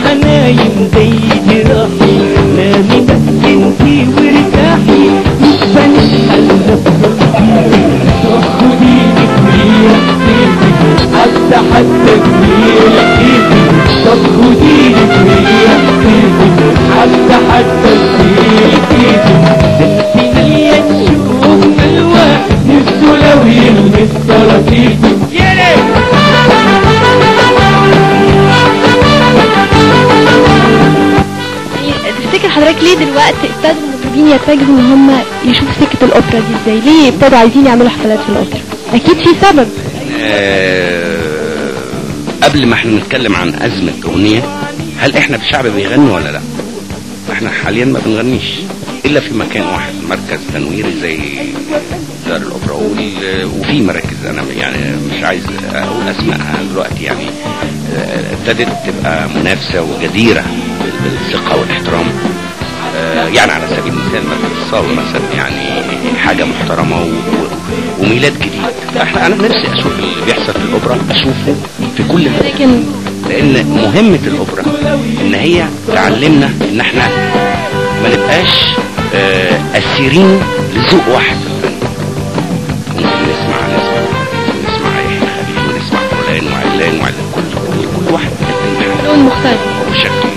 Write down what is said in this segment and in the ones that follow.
حنايم زي جراحي نامي بس انتي وارتاحي مش بنسأل خديني كبيرة كتير حتى حتى كبيرة كتير طب خديني كبيرة كتير حتى حتى كبيرة كتير انتي مليان شوق ملوى نفسه لو يلمس طراطيفي يا ليه يعني تفتكر حضرتك ليه دلوقتي ابتدوا المطربين يتجهوا ان هم يشوفوا سكه الاوبرا دي ازاي؟ ليه ابتدوا عايزين يعملوا حفلات في الاوبرا؟ اكيد في سبب آه، قبل ما احنا نتكلم عن أزمة أغنية هل احنا الشعب بيغني ولا لا؟ احنا حاليا ما بنغنيش إلا في مكان واحد مركز تنويري زي دار الأوبرا وال- وفي مراكز أنا يعني مش عايز أقول أسمائها دلوقتي يعني آه، ابتدت تبقى منافسة وجديرة بال- بالثقة والاحترام آه، يعني على سبيل المثال مثلا الصاوي مثلا يعني حاجة محترمة و... و- وميلاد جديد احنا انا نفسي اشوف اللي بيحصل في الاوبرا اشوفه في كل مكان لكن لان مهمة الاوبرا ان هي تعلمنا ان احنا ما نبقاش آه، اسيرين لذوق واحد في الفن ممكن نسمع نسمع نسمع يحيى خليل ونسمع فلان وعلان وعلان كل كل, كل واحد بيقدم حاجة لون مختلف بشكل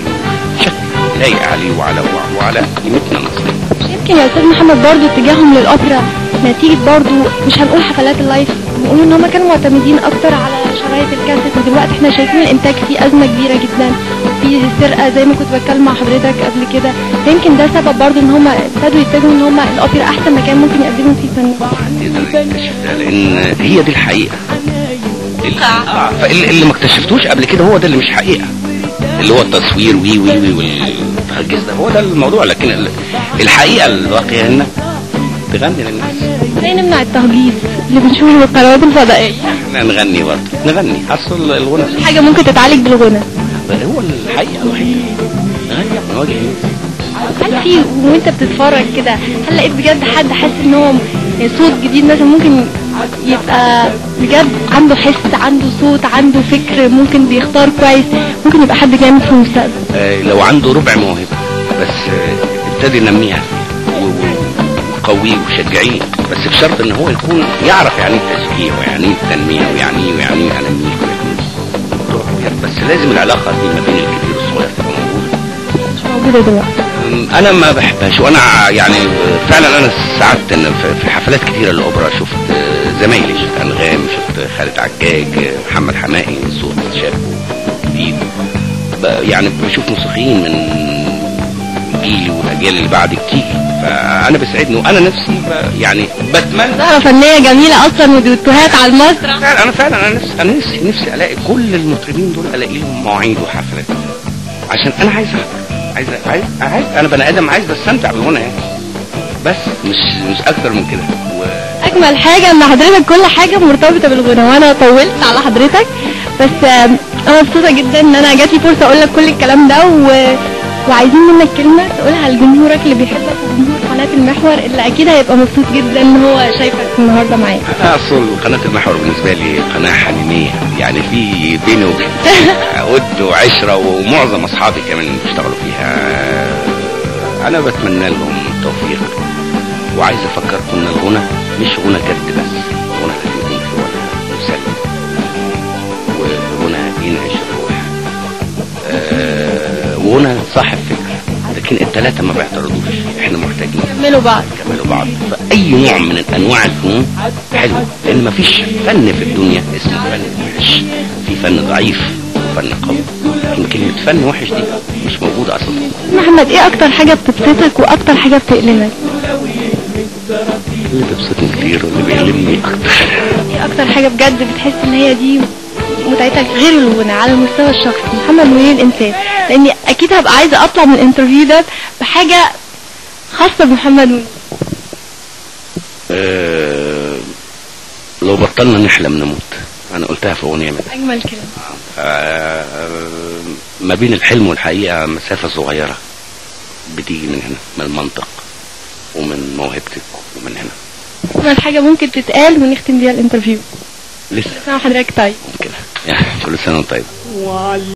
شكل لايق عليه وعلى وعلى قيمتنا المصرية مش يمكن يا استاذ محمد برضو اتجاههم للاوبرا نتيجة برضو مش هنقول حفلات اللايف نقول ان هم كانوا معتمدين اكتر على شرايط الكاسيت ودلوقتي احنا شايفين الانتاج فيه ازمة كبيرة جدا في سرقة زي ما كنت بتكلم مع حضرتك قبل كده يمكن ده سبب برضو ان هم ابتدوا يتجهوا ان هم الاوبرا احسن مكان ممكن يقدموا فيه فن يقدر يكتشف ده لان هي دي الحقيقه اللي, آه فاللي اللي ما اكتشفتوش قبل كده هو ده اللي مش حقيقه اللي هو التصوير وي وي وي والتهجس ده هو ده الموضوع لكن ال- الحقيقه الواقعيه ان تغني للناس ازاي نمنع التهجيس اللي بنشوفه في القنوات الفضائية احنا نغني برضه نغني اصل الغنى حاجة ممكن تتعالج بالغنى هو الحقيقه الوحيده نغني نواجه الناس هل في وانت بتتفرج كده هل لقيت بجد حد حاسس ان هو صوت جديد مثلا ممكن يبقى بجد عنده حس عنده صوت عنده فكر ممكن بيختار كويس ممكن يبقى حد جامد في المستقبل آه، لو عنده ربع موهبة بس آه، ابتدي ينميها و- و- وقويه وشجعيه بس بشرط ان هو يكون يعرف يعني ايه التشجيع ويعني ايه التنمية ويعني ايه ويعني ايه انميه ويكون- بس لازم العلاقة دي ما بين الكبير والصغير تبقى موجودة مش موجودة دلوقتي أم، انا ما بحبهاش وانا ع- يعني آه، فعلا انا سعدت ان في- في حفلات كتيرة للاوبرا شفت آه، زمايلي شفت انغام شفت خالد عجاج آه، محمد حمائي صوت شاب جديد ب- يعني بشوف موسيقيين من جيلي والاجيال اللي بعد بتيجي فانا بسعدني وانا نفسي ب- يعني بتمنى ظاهرة فنية جميلة اصلا ودوتوهات على المسرح فعلا انا فعلا انا نفسي انا نفسي نفسي الاقي كل المطربين دول الاقي لهم مواعيد وحفلات عشان انا عايز احضر عايز عايز عايز انا بني ادم عايز استمتع بالغنى يعني بس مش مش اكتر من كده و... اجمل حاجة ان حضرتك كل حاجة مرتبطة بالغنى وانا طولت على حضرتك بس آم، انا مبسوطة جدا ان انا جات لي فرصة اقول لك كل الكلام ده و... وعايزين منك كلمة تقولها لجمهورك اللي بيحبك وجمهور قناة المحور اللي اكيد هيبقى مبسوط جدا ان هو شايفك النهاردة معايا انا اصل قناه المحور بالنسبه لي قناه حميميه يعني في بيني وبين ود وعشره ومعظم اصحابي كمان بيشتغلوا فيها انا بتمنى لهم التوفيق وعايز افكركم ان الغنى مش غنى جد بس الغنى لازم يكون في وقت مسلي وغنى ينعش الروح آه، وغنى صاحب فكر لكن الثلاثه ما بيعترضوش احنا محتاجين كملوا بعض يكملوا بعض فأي نوع من أنواع الفنون حلو لأن مفيش فن في الدنيا اسمه فن وحش في فن ضعيف وفن قوي لكن كلمة فن وحش دي مش موجودة أصلا محمد ايه اكتر حاجة بتبسطك واكتر حاجة بتألمك اللي بيبسطني كتير واللي بيألمني أكتر ايه اكتر حاجة بجد بتحس ان هي دي متعتك غير الغنى على المستوى الشخصي محمد منير الانسان لاني اكيد هبقى عايزة اطلع من الانترفيو ده بحاجة خاصة بمحمد منير آه، لو بطلنا نحلم نموت أنا قلتها في أغنية من اجمل كلام آه، ما بين الحلم والحقيقة مسافة صغيرة بتيجي من هنا من المنطق ومن موهبتك ومن هنا اجمل حاجة ممكن تتقال ونختم بيها الانترفيو لسه سامع حضرتك طيب ممكن يعني كل سنة وانت طيب وعلى